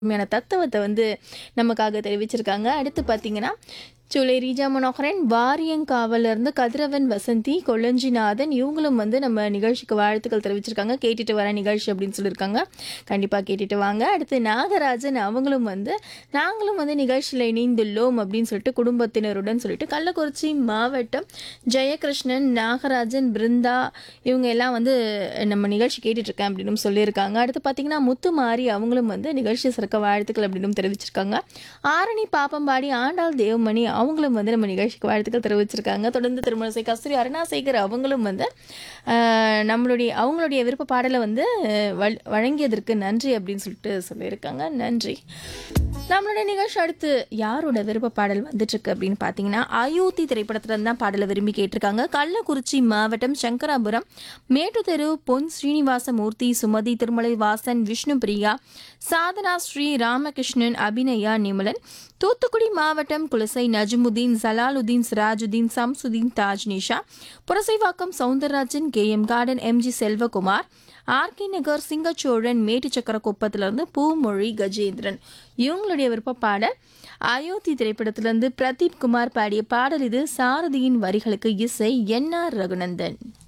உண்மையான தத்துவத்தை வந்து நமக்காக தெரிவிச்சிருக்காங்க அடுத்து பார்த்தீங்கன்னா சுலை ரீஜா மனோகரன் வாரியங்காவல இருந்து கதிரவன் வசந்தி கொள்ளஞ்சிநாதன் இவங்களும் வந்து நம்ம நிகழ்ச்சிக்கு வாழ்த்துக்கள் தெரிவிச்சிருக்காங்க கேட்டுட்டு வர நிகழ்ச்சி அப்படின்னு சொல்லியிருக்காங்க கண்டிப்பாக கேட்டுட்டு வாங்க அடுத்து நாகராஜன் அவங்களும் வந்து நாங்களும் வந்து நிகழ்ச்சியில் இணைந்துள்ளோம் அப்படின்னு சொல்லிட்டு குடும்பத்தினருடன் சொல்லிட்டு கள்ளக்குறிச்சி மாவட்டம் ஜெயகிருஷ்ணன் நாகராஜன் பிருந்தா இவங்க எல்லாம் வந்து நம்ம நிகழ்ச்சி கேட்டுட்டு இருக்கேன் அப்படின்னு சொல்லியிருக்காங்க அடுத்து பார்த்தீங்கன்னா முத்துமாரி அவங்களும் வந்து நிகழ்ச்சி சிறக்க வாழ்த்துக்கள் அப்படின்னு தெரிவிச்சிருக்காங்க ஆரணி பாப்பம்பாடி ஆண்டாள் தேவமணி அவங்களும் வந்து நம்ம நிகழ்ச்சிக்கு வாழ்த்துக்கள் தெரிவிச்சிருக்காங்க தொடர்ந்து திருமணசை கஸ்தூரி அருணாசேகர் அவங்களும் வந்து ஆஹ், நம்மளுடைய அவங்களுடைய விருப்ப பாடலை வந்து அஹ், வழ- வழங்கியதற்கு நன்றி அப்படின்னு சொல்லிட்டு சொல்லியிருக்காங்க நன்றி நம்மளுடைய நிகழ்ச்சி அடுத்து யாரோட விருப்ப பாடல் வந்துட்டு இருக்கு அப்படின்னு பார்த்தீங்கன்னா அயோத்தி திரைப்படத்துல இருந்து தான் பாடலை விரும்பி கேட்டிருக்காங்க கள்ளக்குறிச்சி மாவட்டம் சங்கராபுரம் மேட்டுத்தெரு பொன் ஸ்ரீனிவாச மூர்த்தி சுமதி திருமலை வாசன் விஷ்ணு பிரியா சாதனா ஸ்ரீ ராமகிருஷ்ணன் அபிநயா நிமலன் தூத்துக்குடி மாவட்டம் Kulasai Najmudeen Jalaludeen Sirajudeen Samsudeen Taj Nisha Purasaiwalkam Soundararajan K M garden MG Selvakumar RK Nagar Singachozhan மேட்டுச்சக்கர குப்பத்திலிருந்து பூமொழி கஜேந்திரன் இவங்களுடைய விருப்ப பாடல் அயோத்தி திரைப்படத்திலிருந்து பிரதீப் குமார் பாடிய பாடல் இது சாரதியின் வரிகளுக்கு இசை என் ஆர் ரகுநந்தன்